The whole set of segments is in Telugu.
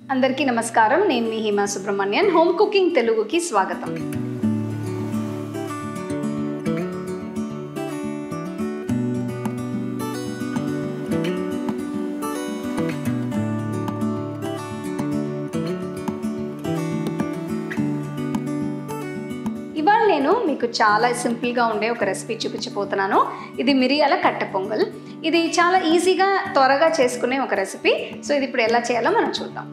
అందరికీ నమస్కారం నేను మీ హిమా సుబ్రహ్మణ్యన్ హోమ్ కుకింగ్ తెలుగుకి స్వాగతం ఇవాళ నేను మీకు చాలా సింపుల్గా ఉండే ఒక రెసిపీ చూపించబోతున్నాను ఇది మిరియాల కట్టె పొంగల్ ఇది చాలా ఈజీగా త్వరగా చేసుకునే ఒక రెసిపీ సో ఇది ఇప్పుడు ఎలా చేయాలో మనం చూద్దాం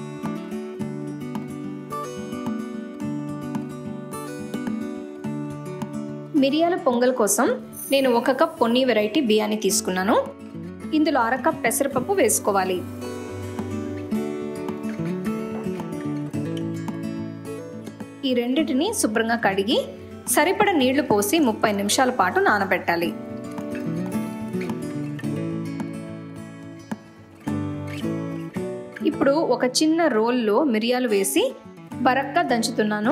మిరియాల పొంగల్ కోసం నేను ఒక కప్ పొన్ని వెరైటీ బియ్యాన్ని తీసుకున్నాను ఇందులో అర కప్ పెసరపప్పు వేసుకోవాలి ఈ రెండిటిని శుభ్రంగా కడిగి సరిపడ నీళ్లు పోసి ముప్పై నిమిషాల పాటు నానబెట్టాలి ఇప్పుడు ఒక చిన్న రోల్లో మిరియాలు వేసి బరక్గా దంచుతున్నాను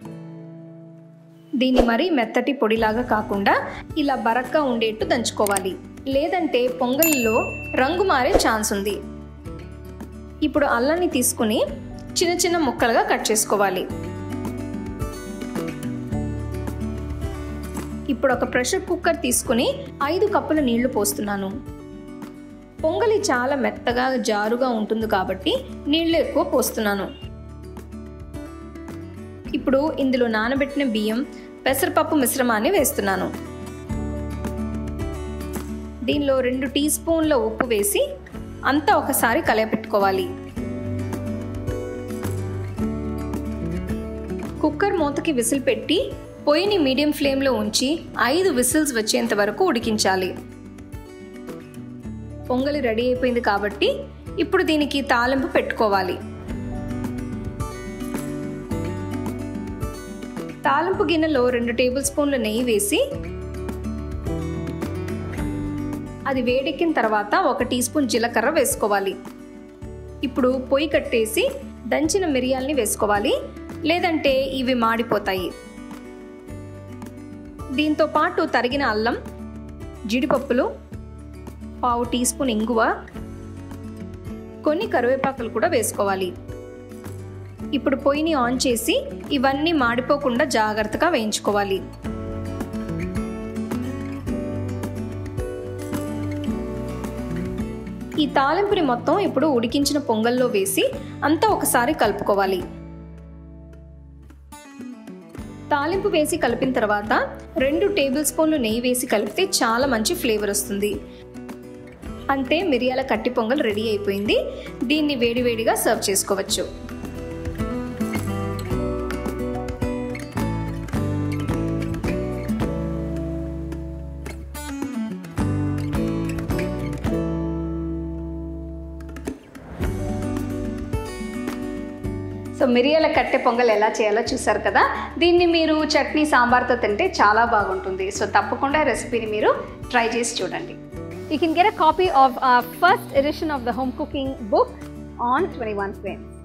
దీన్ని మరి మెత్తటి పొడిలాగా కాకుండా ఇలా బరక్గా ఉండేట్టు దంచుకోవాలి లేదంటే పొంగల్లో రంగు మారే ఛాన్స్ ఉంది ఇప్పుడు అల్లాన్ని తీసుకుని చిన్న చిన్న ముక్కలుగా కట్ చేసుకోవాలి ఇప్పుడు ఒక ప్రెషర్ కుక్కర్ తీసుకుని ఐదు కప్పుల నీళ్లు పోస్తున్నాను పొంగలి చాలా మెత్తగా జారుగా ఉంటుంది కాబట్టి నీళ్లు ఎక్కువ పోస్తున్నాను ఇప్పుడు ఇందులో నానబెట్టిన బియ్యం పెసరపప్పు మిశ్రమాన్ని వేస్తున్నాను దీనిలో రెండు టీ స్పూన్ల ఉప్పు వేసి అంతా ఒకసారి కలయపెట్టుకోవాలి కుక్కర్ మూతకి విసిల్ పెట్టి పొయ్యిని మీడియం ఫ్లేమ్లో ఉంచి ఐదు విసిల్స్ వచ్చేంత వరకు ఉడికించాలి పొంగలి రెడీ అయిపోయింది కాబట్టి ఇప్పుడు దీనికి తాలింపు పెట్టుకోవాలి తాలింపు గిన్నెలో రెండు టేబుల్ స్పూన్ల నెయ్యి వేసి అది వేడెక్కిన తర్వాత ఒక టీ స్పూన్ జీలకర్ర వేసుకోవాలి ఇప్పుడు పొయ్యి కట్టేసి దంచిన మిరియాల్ని వేసుకోవాలి లేదంటే ఇవి మాడిపోతాయి దీంతో పాటు తరిగిన అల్లం జీడిపప్పులు పావు టీ స్పూన్ ఇంగువ కొన్ని కరివేపాకులు కూడా వేసుకోవాలి ఇప్పుడు పొయ్యిని ఆన్ చేసి ఇవన్నీ మాడిపోకుండా జాగ్రత్తగా వేయించుకోవాలి ఈ తాలింపుని మొత్తం ఇప్పుడు ఉడికించిన పొంగల్లో వేసి అంతా ఒకసారి కలుపుకోవాలి తాలింపు వేసి కలిపిన తర్వాత రెండు టేబుల్ స్పూన్లు నెయ్యి వేసి కలిపితే చాలా మంచి ఫ్లేవర్ వస్తుంది అంతే మిరియాల కట్టి పొంగల్ రెడీ అయిపోయింది దీన్ని వేడివేడిగా సర్వ్ చేసుకోవచ్చు సో మిరియాల కట్టె పొంగల్ ఎలా చేయాలో చూసారు కదా దీన్ని మీరు చట్నీ సాంబార్తో తింటే చాలా బాగుంటుంది సో తప్పకుండా రెసిపీని మీరు ట్రై చేసి చూడండి You can get a copy of our first edition of the home cooking book on 21 Frames.